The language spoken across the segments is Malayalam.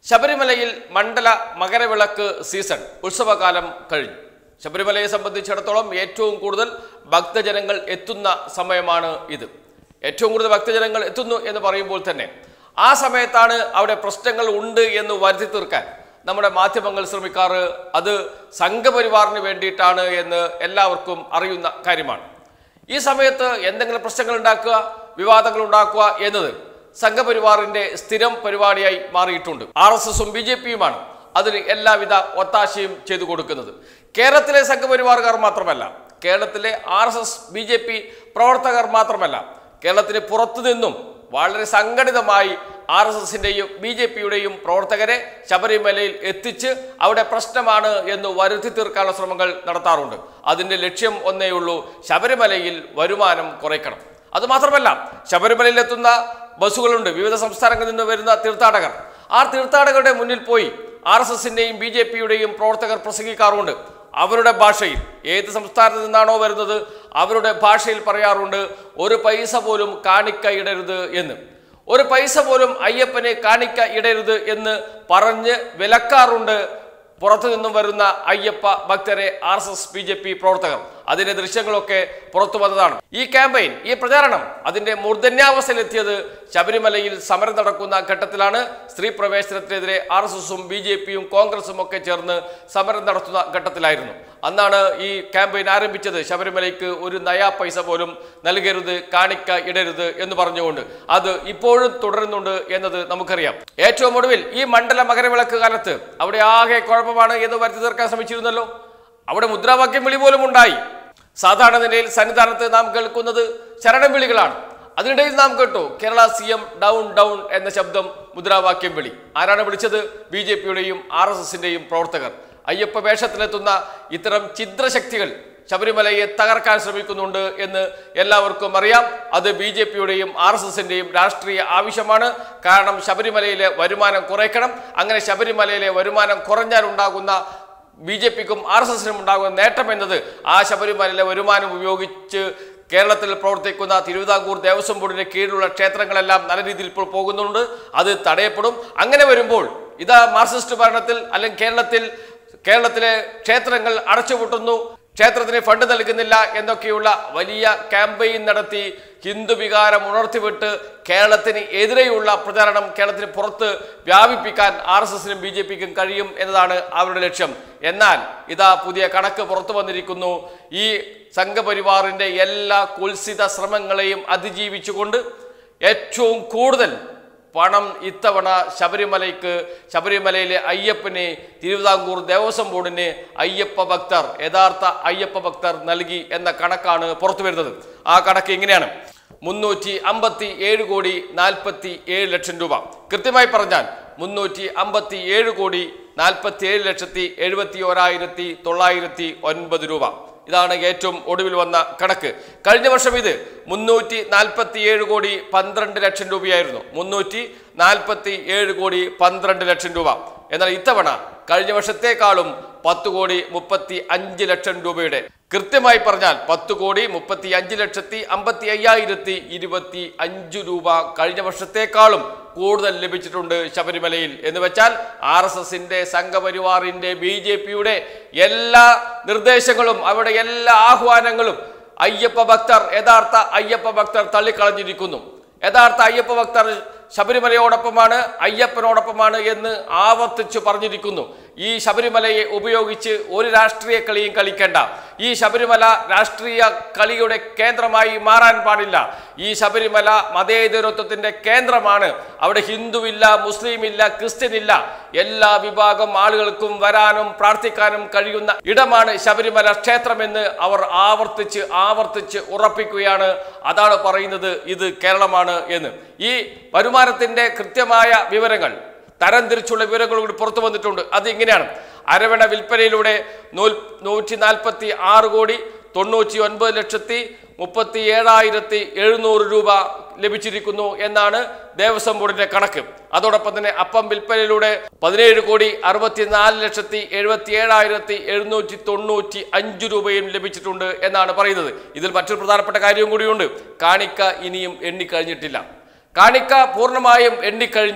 ശബരിമലയിൽ മണ്ഡല മകരവിളക്ക് സീസൺ ഉത്സവകാലം കഴിഞ്ഞു ശബരിമലയെ സംബന്ധിച്ചിടത്തോളം ഏറ്റവും കൂടുതൽ ഭക്തജനങ്ങൾ എത്തുന്ന സമയമാണ് ഇത് ഏറ്റവും കൂടുതൽ ഭക്തജനങ്ങൾ എത്തുന്നു എന്ന് പറയുമ്പോൾ തന്നെ ആ സമയത്താണ് അവിടെ പ്രശ്നങ്ങൾ ഉണ്ട് എന്ന് വരുത്തി തീർക്കാൻ നമ്മുടെ മാധ്യമങ്ങൾ ശ്രമിക്കാറ് അത് സംഘപരിവാറിന് വേണ്ടിയിട്ടാണ് എന്ന് എല്ലാവർക്കും അറിയുന്ന കാര്യമാണ് ഈ സമയത്ത് എന്തെങ്കിലും പ്രശ്നങ്ങൾ ഉണ്ടാക്കുക വിവാദങ്ങൾ ഉണ്ടാക്കുക എന്നത് സംഘപരിവാറിന്റെ സ്ഥിരം പരിപാടിയായി മാറിയിട്ടുണ്ട് ആർ എസ് എസും ബി ജെ പിയുമാണ് അതിന് എല്ലാവിധ ഒത്താശയും ചെയ്തു കൊടുക്കുന്നത് കേരളത്തിലെ സംഘപരിവാറുകാർ മാത്രമല്ല കേരളത്തിലെ R S S B J P പ്രവർത്തകർ മാത്രമല്ല കേരളത്തിന് പുറത്തു നിന്നും വളരെ സംഘടിതമായി ആർ എസ് എസിന്റെയും ബി ജെ പിയുടെയും പ്രവർത്തകരെ ശബരിമലയിൽ എത്തിച്ച് അവിടെ പ്രശ്നമാണ് എന്ന് വരുത്തി തീർക്കാനുള്ള ശ്രമങ്ങൾ നടത്താറുണ്ട് അതിന്റെ ലക്ഷ്യം ഒന്നേ ഉള്ളൂ ശബരിമലയിൽ വരുമാനം കുറയ്ക്കണം അത് മാത്രമല്ല ശബരിമലയിൽ എത്തുന്ന ബസ്സുകളുണ്ട് വിവിധ സംസ്ഥാനങ്ങളിൽ നിന്ന് വരുന്ന തീർത്ഥാടകർ ആ തീർത്ഥാടകരുടെ മുന്നിൽ പോയി ആർ എസ് എസിന്റെയും ബി ജെ പിയുടെയും പ്രവർത്തകർ പ്രസംഗിക്കാറുണ്ട് അവരുടെ ഭാഷയിൽ ഏത് സംസ്ഥാനത്ത് നിന്നാണോ വരുന്നത് അവരുടെ ഭാഷയിൽ പറയാറുണ്ട് ഒരു പൈസ പോലും കാണിക്ക ഇടരുത് എന്ന് ഒരു പൈസ പോലും അയ്യപ്പനെ കാണിക്ക ഇടരുത് എന്ന് പറഞ്ഞ് വിലക്കാറുണ്ട് പുറത്തു നിന്നും വരുന്ന അയ്യപ്പ ഭക്തരെ R S S B J P പ്രവർത്തകർ അതിന്റെ ദൃശ്യങ്ങളൊക്കെ പുറത്തു വന്നതാണ് ഈ ക്യാമ്പയിൻ ഈ പ്രചാരണം അതിന്റെ മൂർധന്യാവസ്ഥയിലെത്തിയത് ശബരിമലയിൽ സമരം നടക്കുന്ന ഘട്ടത്തിലാണ് സ്ത്രീ പ്രവേശനത്തിനെതിരെ ആർ എസ് എസും ബി ജെ പിയും കോൺഗ്രസും ഒക്കെ ചേർന്ന് സമരം നടത്തുന്ന ഘട്ടത്തിലായിരുന്നു അന്നാണ് ഈ ക്യാമ്പയിൻ ആരംഭിച്ചത് ശബരിമലയ്ക്ക് ഒരു നയാ പൈസ പോലും നൽകരുത് കാണിക്ക ഇടരുത് എന്ന് പറഞ്ഞുകൊണ്ട് അത് ഇപ്പോഴും തുടരുന്നുണ്ട് എന്നത് നമുക്കറിയാം ഏറ്റവും ഒടുവിൽ ഈ മണ്ഡല മകരവിളക്ക് കാലത്ത് അവിടെ ആകെ കുഴപ്പമാണ് എന്ന് വരുത്തി തീർക്കാൻ ശ്രമിച്ചിരുന്നല്ലോ അവിടെ മുദ്രാവാക്യം വിളി പോലും ഉണ്ടായി സാധാരണ നിലയിൽ സന്നിധാനത്ത് നാം കേൾക്കുന്നത് ശരണം വിളികളാണ് അതിനിടയിൽ നാം കേട്ടു Kerala C M down down എന്ന ശബ്ദം മുദ്രാവാക്യം വിളി ആരാണ് വിളിച്ചത് ബി ജെ പിയുടെയും ആർ എസ് എസിന്റെയും പ്രവർത്തകർ അയ്യപ്പ വേഷത്തിലെത്തുന്ന ഇത്തരം ഛിദ്രശക്തികൾ ശബരിമലയെ തകർക്കാൻ ശ്രമിക്കുന്നുണ്ട് എന്ന് എല്ലാവർക്കും അറിയാം അത് ബി ജെ പിയുടെയും ആർ എസ് എസിന്റെയും രാഷ്ട്രീയ ആവശ്യമാണ് കാരണം ശബരിമലയിലെ വരുമാനം കുറയ്ക്കണം അങ്ങനെ ശബരിമലയിലെ വരുമാനം കുറഞ്ഞാൽ ഉണ്ടാകുന്ന ബി ജെ പിക്കും ആർ എസ് എസിനും ഉണ്ടാകുന്ന നേട്ടം എന്നത് ആ ശബരിമലയിലെ വരുമാനം ഉപയോഗിച്ച് കേരളത്തിൽ പ്രവർത്തിക്കുന്ന തിരുവിതാംകൂർ ദേവസ്വം ബോർഡിന്റെ കീഴിലുള്ള ക്ഷേത്രങ്ങളെല്ലാം നല്ല രീതിയിൽ ഇപ്പോൾ പോകുന്നുണ്ട് അത് തടയപ്പെടും അങ്ങനെ വരുമ്പോൾ ഇതാ മാർക്സിസ്റ്റ് ഭരണത്തിൽ അല്ലെങ്കിൽ കേരളത്തിൽ കേരളത്തിലെ ക്ഷേത്രങ്ങൾ അടച്ചുപൂട്ടുന്നു ക്ഷേത്രത്തിന് ഫണ്ട് നൽകുന്നില്ല എന്നൊക്കെയുള്ള വലിയ ക്യാമ്പയിൻ നടത്തി ഹിന്ദു വികാരം ഉണർത്തിവിട്ട് കേരളത്തിന് എതിരെയുള്ള പ്രചാരണം കേരളത്തിന് പുറത്ത് വ്യാപിപ്പിക്കാൻ ആർ എസ് എസിനും ബി ജെ പിക്കും കഴിയും എന്നതാണ് അവരുടെ ലക്ഷ്യം എന്നാൽ ഇതാ പുതിയ കണക്ക് പുറത്തു വന്നിരിക്കുന്നു ഈ സംഘപരിവാറിന്റെ എല്ലാ കുൽസിത ശ്രമങ്ങളെയും അതിജീവിച്ചുകൊണ്ട് ഏറ്റവും കൂടുതൽ പണം ഇത്തവണ ശബരിമലയ്ക്ക് ശബരിമലയിലെ അയ്യപ്പനെ തിരുവിതാംകൂർ ദേവസ്വം ബോർഡിന് അയ്യപ്പ ഭക്തർ യഥാർത്ഥ അയ്യപ്പ ഭക്തർ നൽകി എന്ന കണക്കാണ് പുറത്തു വരുന്നത് ആ കണക്ക് ഇങ്ങനെയാണ് മുന്നൂറ്റി അമ്പത്തി ഏഴ് കോടി നാൽപ്പത്തി ഏഴ് ലക്ഷം രൂപ കൃത്യമായി പറഞ്ഞാൽ മുന്നൂറ്റി അമ്പത്തി ഏഴ് കോടി നാൽപ്പത്തി ഏഴ് ലക്ഷത്തി എഴുപത്തി ഓരായിരത്തി തൊള്ളായിരത്തി ഒൻപത് രൂപ ഇതാണ് ഏറ്റവും ഒടുവിൽ വന്ന കണക്ക് കഴിഞ്ഞ വർഷം ഇത് മുന്നൂറ്റി നാൽപ്പത്തി ഏഴ് കോടി പന്ത്രണ്ട് ലക്ഷം രൂപയായിരുന്നു മുന്നൂറ്റി നാൽപ്പത്തി ഏഴ് കോടി പന്ത്രണ്ട് ലക്ഷം രൂപ എന്നാൽ ഇത്തവണ കഴിഞ്ഞ വർഷത്തേക്കാളും പത്ത് കോടി മുപ്പത്തി അഞ്ച് ലക്ഷം രൂപയുടെ കൃത്യമായി പറഞ്ഞാൽ പത്ത് കോടി മുപ്പത്തി അഞ്ച് ലക്ഷത്തി അമ്പത്തി അയ്യായിരത്തി ഇരുപത്തി അഞ്ച് രൂപ കഴിഞ്ഞ വർഷത്തേക്കാളും കൂടുതൽ ലഭിച്ചിട്ടുണ്ട് ശബരിമലയിൽ എന്ന് വെച്ചാൽ ആർ എസ് എസിന്റെ സംഘപരിവാറിന്റെ ബി ജെ പിയുടെ എല്ലാ നിർദ്ദേശങ്ങളും അവരുടെ എല്ലാ ആഹ്വാനങ്ങളും അയ്യപ്പ ഭക്തർ യഥാർത്ഥ അയ്യപ്പ ഭക്തർ തള്ളിക്കളഞ്ഞിരിക്കുന്നു യഥാർത്ഥ അയ്യപ്പ ഭക്തർ ശബരിമലയോടൊപ്പമാണ് അയ്യപ്പനോടൊപ്പമാണ് എന്ന് ആവർത്തിച്ചു പറഞ്ഞിരിക്കുന്നു ഈ ശബരിമലയെ ഉപയോഗിച്ച് ഒരു രാഷ്ട്രീയ കളിയും കളിക്കേണ്ട ഈ ശബരിമല രാഷ്ട്രീയ കളിയുടെ കേന്ദ്രമായി മാറാൻ പാടില്ല ഈ ശബരിമല മതേതരത്വത്തിന്റെ കേന്ദ്രമാണ് അവിടെ ഹിന്ദുവില്ല മുസ്ലിം ഇല്ല ക്രിസ്ത്യൻ ഇല്ല എല്ലാ വിഭാഗം ആളുകൾക്കും വരാനും പ്രാർത്ഥിക്കാനും കഴിയുന്ന ഇടമാണ് ശബരിമല ക്ഷേത്രമെന്ന് അവർ ആവർത്തിച്ച് ആവർത്തിച്ച് ഉറപ്പിക്കുകയാണ് അതാണ് പറയുന്നത് ഇത് കേരളമാണ് എന്ന് ഈ വരുമാനത്തിന്റെ കൃത്യമായ വിവരങ്ങൾ തരംതിരിച്ചുള്ള വിവരങ്ങൾ കൂടി പുറത്തു വന്നിട്ടുണ്ട് അത് ഇങ്ങനെയാണ് അരവണ വിൽപ്പനയിലൂടെ നൂൽ നൂറ്റി നാൽപ്പത്തി ആറ് കോടി തൊണ്ണൂറ്റി ഒൻപത് ലക്ഷത്തി മുപ്പത്തി ഏഴായിരത്തി എഴുന്നൂറ് രൂപ ലഭിച്ചിരിക്കുന്നു എന്നാണ് ദേവസ്വം ബോർഡിന്റെ കണക്ക് അതോടൊപ്പം തന്നെ അപ്പം വിൽപ്പനയിലൂടെ പതിനേഴ് കോടി അറുപത്തിനാല് ലക്ഷത്തി എഴുപത്തി ഏഴായിരത്തി എഴുന്നൂറ്റി തൊണ്ണൂറ്റി അഞ്ച് രൂപയും ലഭിച്ചിട്ടുണ്ട് എന്നാണ് പറയുന്നത് ഇതിൽ മറ്റൊരു പ്രധാനപ്പെട്ട കാര്യവും കൂടിയുണ്ട് കാണിക്ക ഇനിയും എണ്ണിക്കഴിഞ്ഞിട്ടില്ല കാണിക്ക പൂർണ്ണമായും എണ്ണിക്കഴിഞ്ഞാൽ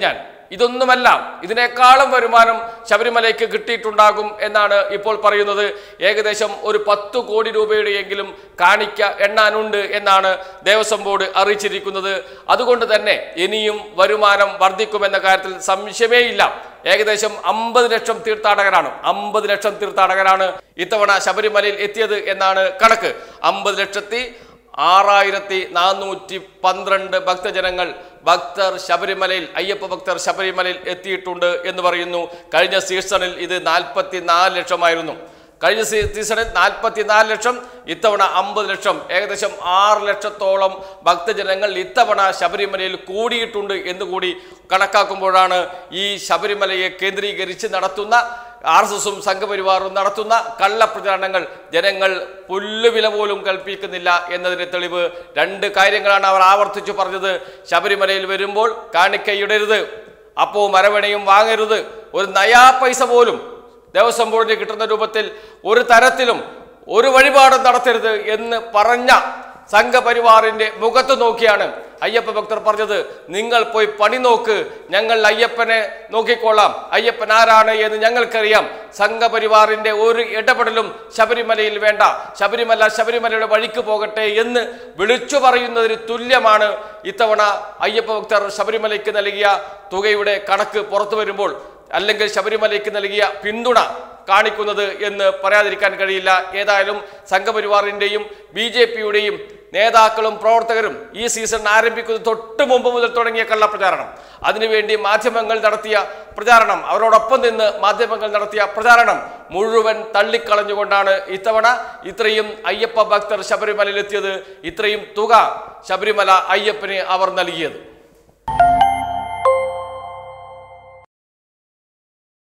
ഇതൊന്നുമല്ല ഇതിനേക്കാളും വരുമാനം ശബരിമലയ്ക്ക് കിട്ടിയിട്ടുണ്ടാകും എന്നാണ് ഇപ്പോൾ പറയുന്നത് ഏകദേശം ഒരു പത്ത് കോടി രൂപയുടെയെങ്കിലും കാണിക്ക എണ്ണാനുണ്ട് എന്നാണ് ദേവസ്വം ബോർഡ് അറിയിച്ചിരിക്കുന്നത് അതുകൊണ്ട് തന്നെ ഇനിയും വരുമാനം വർദ്ധിക്കുമെന്ന കാര്യത്തിൽ സംശയമേ ഇല്ല ഏകദേശം അമ്പത് ലക്ഷം തീർത്ഥാടകരാണ് അമ്പത് ലക്ഷം തീർത്ഥാടകരാണ് ഇത്തവണ ശബരിമലയിൽ എത്തിയത് എന്നാണ് കണക്ക് അമ്പത് ലക്ഷത്തി ആറായിരത്തി നാനൂറ്റി പന്ത്രണ്ട് ഭക്തജനങ്ങൾ ഭക്തർ ശബരിമലയിൽ അയ്യപ്പ ഭക്തർ ശബരിമലയിൽ എത്തിയിട്ടുണ്ട് എന്ന് പറയുന്നു കഴിഞ്ഞ സീസണിൽ ഇത് നാൽപ്പത്തി നാല് ലക്ഷമായിരുന്നു കഴിഞ്ഞ സീ- സീസണിൽ നാൽപ്പത്തിനാല് ലക്ഷം ഇത്തവണ അമ്പത് ലക്ഷം ഏകദേശം ആറ് ലക്ഷത്തോളം ഭക്തജനങ്ങൾ ഇത്തവണ ശബരിമലയിൽ കൂടിയിട്ടുണ്ട് എന്ന് കൂടി കണക്കാക്കുമ്പോഴാണ് ഈ ശബരിമലയെ കേന്ദ്രീകരിച്ച് നടത്തുന്ന ആർ എസ് എസും സംഘപരിവാറും നടത്തുന്ന കള്ളപ്രചാരണങ്ങൾ ജനങ്ങൾ പുല്ലുവില പോലും കൽപ്പിക്കുന്നില്ല എന്നതിന് തെളിവ് രണ്ട് കാര്യങ്ങളാണ് അവർ ആവർത്തിച്ചു പറഞ്ഞത് ശബരിമലയിൽ വരുമ്പോൾ കാണിക്കയിടരുത് അപ്പോ മരവണയും വാങ്ങരുത് ഒരു നയാ പൈസ പോലും ദേവസ്വം ബോർഡിന് കിട്ടുന്ന രൂപത്തിൽ ഒരു തരത്തിലും ഒരു വഴിപാടും നടത്തരുത് എന്ന് പറഞ്ഞ സംഘപരിവാറിന്റെ മുഖത്ത് നോക്കിയാണ് അയ്യപ്പ ഭക്തർ പറഞ്ഞത് നിങ്ങൾ പോയി പണി നോക്ക് ഞങ്ങൾ അയ്യപ്പനെ നോക്കിക്കൊള്ളാം അയ്യപ്പൻ ആരാണ് എന്ന് ഞങ്ങൾക്കറിയാം സംഘപരിവാറിന്റെ ഒരു ഇടപെടലും ശബരിമലയിൽ വേണ്ട ശബരിമല ശബരിമലയുടെ വഴിക്ക് പോകട്ടെ എന്ന് വിളിച്ചു പറയുന്നതിന് തുല്യമാണ് ഇത്തവണ അയ്യപ്പ ഭക്തർ ശബരിമലയ്ക്ക് നൽകിയ തുകയുടെ കണക്ക് പുറത്തു വരുമ്പോൾ അല്ലെങ്കിൽ ശബരിമലയ്ക്ക് നൽകിയ പിന്തുണ കാണിക്കുന്നത് എന്ന് പറയാതിരിക്കാൻ കഴിയില്ല ഏതായാലും സംഘപരിവാറിന്റെയും ബി ജെ പിയുടെയും നേതാക്കളും പ്രവർത്തകരും ഈ സീസൺ ആരംഭിക്കുന്നത് തൊട്ട് മുമ്പ് മുതൽ തുടങ്ങിയ കള്ളപ്രചാരണം അതിനുവേണ്ടി മാധ്യമങ്ങൾ നടത്തിയ പ്രചാരണം അവരോടൊപ്പം നിന്ന് മാധ്യമങ്ങൾ നടത്തിയ പ്രചാരണം മുഴുവൻ തള്ളിക്കളഞ്ഞുകൊണ്ടാണ് ഇത്തവണ ഇത്രയും അയ്യപ്പ ഭക്തർ ശബരിമലയിലെത്തിയത് ഇത്രയും തുക ശബരിമല അയ്യപ്പന് അവർ നൽകിയത്